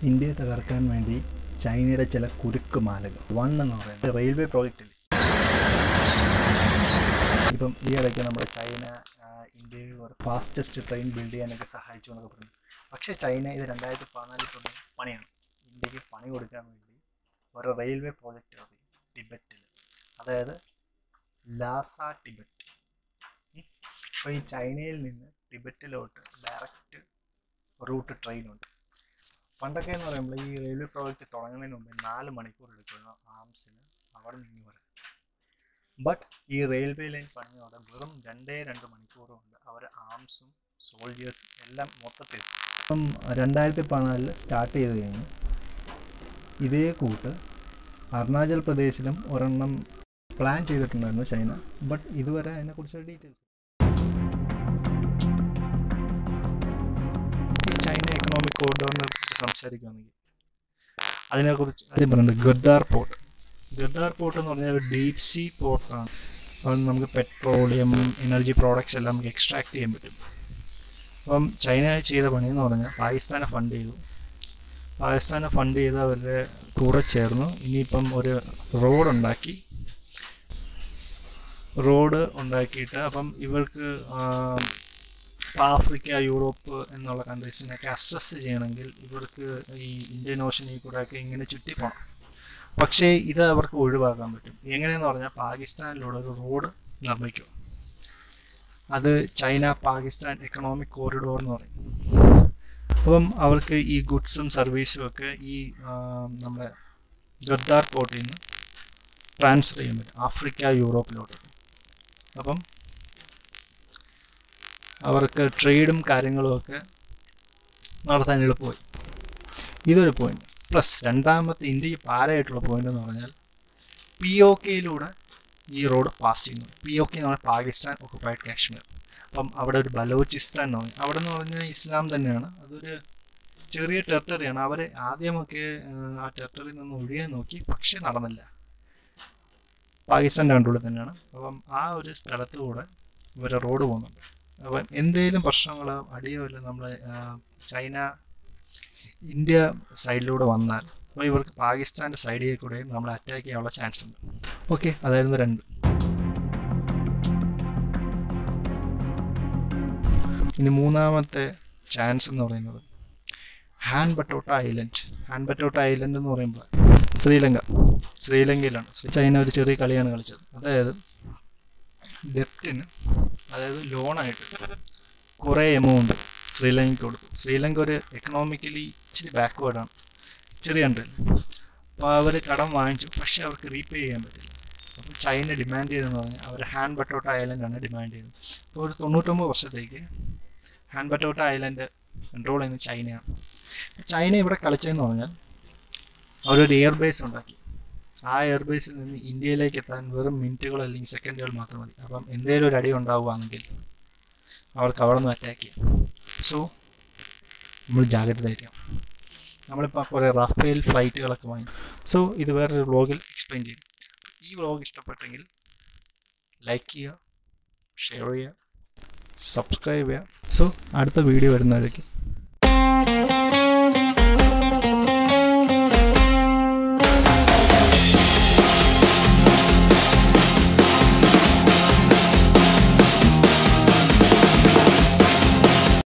ഇന്ത്യയെ തകർക്കാൻ വേണ്ടി ചൈനയുടെ ചില കുരുക്കുമാലകൾ വൺ എന്ന് പറയുന്നത് റെയിൽവേ പ്രോജക്റ്റിൽ ഇപ്പം ഈ ഇടയ്ക്ക് നമ്മുടെ ചൈന ആ, ഇന്ത്യയിൽ ഒരു ഫാസ്റ്റസ്റ്റ് ട്രെയിൻ ബിൽഡ് ചെയ്യാനൊക്കെ സഹായിച്ചു എന്നൊക്കെ പറഞ്ഞു പക്ഷേ ചൈന ഇത് രണ്ടായിരത്തി പതിനാലിൽ തുടങ്ങിയ പണിയാണ് ഇന്ത്യക്ക് പണി കൊടുക്കാൻ വേണ്ടി ഒരു റെയിൽവേ പ്രോജക്റ്റ് നടത്തി ടിബറ്റിൽ അതായത് ലാസ ടിബറ്റ് അപ്പോൾ ഈ ചൈനയിൽ നിന്ന് ടിബറ്റിലോട്ട് ഡയറക്റ്റ് റൂട്ട് ട്രെയിനുണ്ട് പണ്ടൊക്കെ എന്ന് പറയുമ്പോൾ ഈ റെയിൽവേ പ്രോജക്റ്റ് തുടങ്ങുന്നതിന് മുമ്പ് നാല് മണിക്കൂർ എടുക്കുന്നു ആംസിന് അവിടെ നിന്ന് വരാൻ ബട്ട് ഈ റെയിൽവേ ലൈൻ പണിയോടെ വെറും രണ്ടേ രണ്ട് മണിക്കൂർ കൊണ്ട് അവർ ആംസും സോൾജേഴ്സും എല്ലാം മൊത്തത്തിൽ ഇപ്പം രണ്ടായിരത്തി പതിനാലിൽ സ്റ്റാർട്ട് ചെയ്ത് കഴിഞ്ഞു ഇതേ കൂട്ട് അരുണാചൽ പ്രദേശിലും ഒരെണ്ണം പ്ലാൻ ചെയ്തിട്ടുണ്ടായിരുന്നു ചൈന ബട്ട് ഇതുവരെ അതിനെക്കുറിച്ച് ഡീറ്റെയിൽസ് ചൈന എക്കണോമിക് കോറിഡോറിനെ കുറിച്ച് സംസാരിക്കുകയാണെങ്കിൽ അതിനെക്കുറിച്ച് ആദ്യം പറയുന്നത് ഗദ്ദാർ പോർട്ട് ഗദ്ദാർ പോർട്ട് എന്ന് പറഞ്ഞാൽ ഒരു ഡീപ് സീ പോർട്ടാണ് അവിടെ നമുക്ക് പെട്രോളിയം എനർജി പ്രോഡക്ട്സ് എല്ലാം നമുക്ക് എക്സ്ട്രാക്ട് ചെയ്യാൻ പറ്റും അപ്പം ചൈന ചെയ്ത പണി എന്ന് പറഞ്ഞാൽ പാകിസ്ഥാനെ ഫണ്ട് ചെയ്തു പാകിസ്ഥാനെ ഫണ്ട് ചെയ്ത് അവരുടെ കൂടെ ചേർന്നു ഇനിയിപ്പം ഒരു റോഡ് ഉണ്ടാക്കി റോഡ് ഉണ്ടാക്കിയിട്ട് അപ്പം ഇവർക്ക് ആം, ഇപ്പം ആഫ്രിക്ക യൂറോപ്പ് എന്നുള്ള കൺട്രീസിനൊക്കെ അസസ് ചെയ്യണമെങ്കിൽ ഇവർക്ക് ഈ ഇന്ത്യൻ ഓഷനിൽ കൂടെ ഒക്കെ ഇങ്ങനെ ചുറ്റി പോകണം പക്ഷേ ഇത് അവർക്ക് ഒഴിവാക്കാൻ പറ്റും എങ്ങനെയെന്ന് പറഞ്ഞാൽ പാകിസ്ഥാനിലൂടെ ഒരു റോഡ് നിർമ്മിക്കും അത് ചൈന പാകിസ്ഥാൻ എക്കണോമിക് കോറിഡോർ എന്ന് പറയും അപ്പം അവർക്ക് ഈ ഗുഡ്സും സർവീസും ഒക്കെ ഈ ആ, നമ്മുടെ ഗദ്ദാർ പോർട്ടിൽ നിന്ന് ട്രാൻസ്ഫർ ചെയ്യാൻ പറ്റും ആഫ്രിക്ക യൂറോപ്പിലോട്ട് അപ്പം അവർക്ക് ട്രേഡും കാര്യങ്ങളും ഒക്കെ നടത്താൻ എളുപ്പമായി ഇതൊരു പോയിന്റ് പ്ലസ് രണ്ടാമത്തെ ഇന്ത്യക്ക് പാരയായിട്ടുള്ള പോയിന്റ് എന്ന് പറഞ്ഞാൽ പി ഒ കെയിലൂടെ ഈ റോഡ് പാസ് ചെയ്യുന്നു പി ഒ കെ എന്ന് പറഞ്ഞാൽ പാകിസ്ഥാൻ ഒക്കുപ്പൈഡ് കാശ്മീർ അപ്പം അവിടെ ഒരു ബലോചിസ്ഥാൻ എന്ന് പറഞ്ഞാൽ അവിടെ എന്ന് പറഞ്ഞാൽ ഇസ്ലാം തന്നെയാണ് അതൊരു ചെറിയ ടെറിട്ടറിയാണ് അവർ ആദ്യമൊക്കെ ആ, ആ ടെറിട്ടറിയിൽ നിന്ന് ഒഴിയാൻ നോക്കി പക്ഷേ നടന്നില്ല പാകിസ്ഥാൻ്റെ കണ്ടുള്ളിൽ തന്നെയാണ് അപ്പം ആ ഒരു സ്ഥലത്ത് കൂടെ ഇവരെ റോഡ് പോകുന്നുണ്ട് അപ്പം എന്തെങ്കിലും പ്രശ്നങ്ങൾ അടിയോ ഇല്ല നമ്മളെ ആ, ചൈന ഇന്ത്യ സൈഡിലൂടെ വന്നാൽ അപ്പോൾ ഇവർക്ക് പാകിസ്ഥാൻ്റെ സൈഡിൽ കൂടെയും നമ്മളെ അറ്റാക്ക് ചെയ്യാനുള്ള ചാൻസ് ഉണ്ട് ഓക്കെ അതായിരുന്നു രണ്ട് ഇനി മൂന്നാമത്തെ ചാൻസ് എന്ന് പറയുന്നത് Hambantota island Hambantota island എന്ന് പറയുമ്പോൾ ശ്രീലങ്ക ശ്രീലങ്കയിലാണ് ശ്രീ- ചൈന ഒരു ചെറിയ കളിയാണ് കളിച്ചത് അതായത് ഡെപ്റ്റിന് അതായത് ലോണായിട്ട് കുറേ എമൗണ്ട് ശ്രീലങ്കയ്ക്ക് കൊടുക്കും ശ്രീലങ്ക ഒരു എക്കണോമിക്കലി ഇച്ചിരി ബാക്ക്വേർഡാണ് ചെറിയ കൺട്രി അപ്പോൾ അവർ കടം വാങ്ങിച്ചു പക്ഷേ അവർക്ക് റീപേ ചെയ്യാൻ പറ്റില്ല അപ്പം ചൈന ഡിമാൻഡ് ചെയ്തെന്ന് പറഞ്ഞാൽ അവർ ഹാൻ ബട്ടോട്ട ഐലൻഡാണ് ഡിമാൻഡ് ചെയ്തത് അപ്പോൾ ഒരു തൊണ്ണൂറ്റൊമ്പത് വർഷത്തേക്ക് ഹാൻ ബട്ടോട്ട ഐലൻഡ് കൺട്രോൾ ചെയ്യുന്നത് ചൈനയാണ് ചൈന ഇവിടെ കളിച്ചതെന്ന് പറഞ്ഞാൽ അവരൊരു എയർ ബേസ് ഉണ്ടാക്കി ആ എയർ ബേസിൽ നിന്ന് ഇന്ത്യയിലേക്ക് എത്താൻ വെറും മിനിറ്റുകൾ അല്ലെങ്കിൽ സെക്കൻഡുകൾ മാത്രം മതി അപ്പം എന്തെങ്കിലും ഒരു അടി ഉണ്ടാവുകയാണെങ്കിൽ അവർക്ക് അവിടെ നിന്ന് അറ്റാക്ക് ചെയ്യാം സോ നമ്മൾ ജാഗ്രതയായിരിക്കണം നമ്മളിപ്പോൾ കുറേ റാഫേൽ ഫ്ലൈറ്റുകളൊക്കെ വാങ്ങി സോ ഇത് വേറൊരു വ്ളോഗിൽ എക്സ്പ്ലെയിൻ ചെയ്യും ഈ വ്ളോഗ് ഇഷ്ടപ്പെട്ടെങ്കിൽ ലൈക്ക് ചെയ്യുക ഷെയർ ചെയ്യുക സബ്സ്ക്രൈബ് ചെയ്യുക സോ അടുത്ത വീഡിയോ വരുന്നതായിരിക്കും